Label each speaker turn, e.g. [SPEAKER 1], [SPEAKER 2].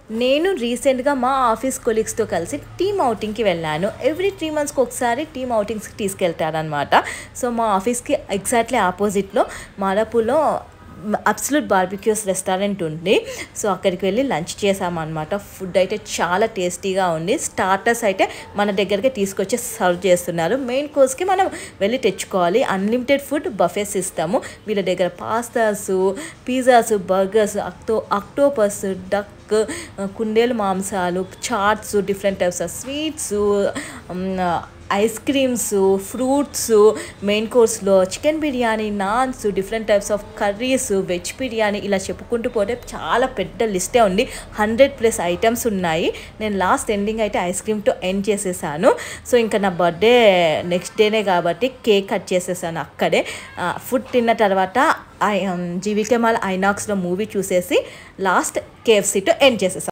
[SPEAKER 1] నేను రీసెంట్గా మా ఆఫీస్ కొలీగ్స్తో కలిసి టీమ్ అవుటింగ్కి వెళ్ళాను ఎవ్రీ త్రీ మంత్స్కి ఒకసారి టీమ్ అవుటింగ్స్కి తీసుకెళ్తారనమాట సో మా ఆఫీస్కి ఎగ్జాక్ట్లీ ఆపోజిట్లో మాదాపూర్లో అబ్సల్యూట్ బార్బిక్యూస్ రెస్టారెంట్ ఉంది సో అక్కడికి వెళ్ళి లంచ్ చేసామన్నమాట ఫుడ్ అయితే చాలా టేస్టీగా ఉంది స్టార్టర్స్ అయితే మన దగ్గరికి తీసుకొచ్చి సర్వ్ చేస్తున్నారు మెయిన్ కోర్స్కి మనం వెళ్ళి తెచ్చుకోవాలి అన్లిమిటెడ్ ఫుడ్ బఫెస్ ఇస్తాము వీళ్ళ దగ్గర పాస్తాస్ పిజ్జాస్ బర్గర్స్ అక్టో అక్టోపస్ డక్ కుందేలు మాంసాలు chats different types of sweets ice creams fruits main కోర్స్లో chicken biryani naans different types of curries veg biryani ఇలా చెప్పుకుంటూ పోతే చాలా పెద్ద లిస్టే ఉంది హండ్రెడ్ ప్లస్ ఐటమ్స్ ఉన్నాయి నేను లాస్ట్ ఎండింగ్ అయితే ఐస్ క్రీమ్తో ఎండ్ చేసేసాను సో ఇంకా నా బర్త్డే నెక్స్ట్ డేనే కాబట్టి కేక్ కట్ చేసేసాను అక్కడే ఫుడ్ తిన్న తర్వాత ఐ జీవికే మాల్ ఐనాక్స్లో మూవీ చూసేసి లాస్ట్ కేఎఫ్సీతో ఎండ్ చేసేసాను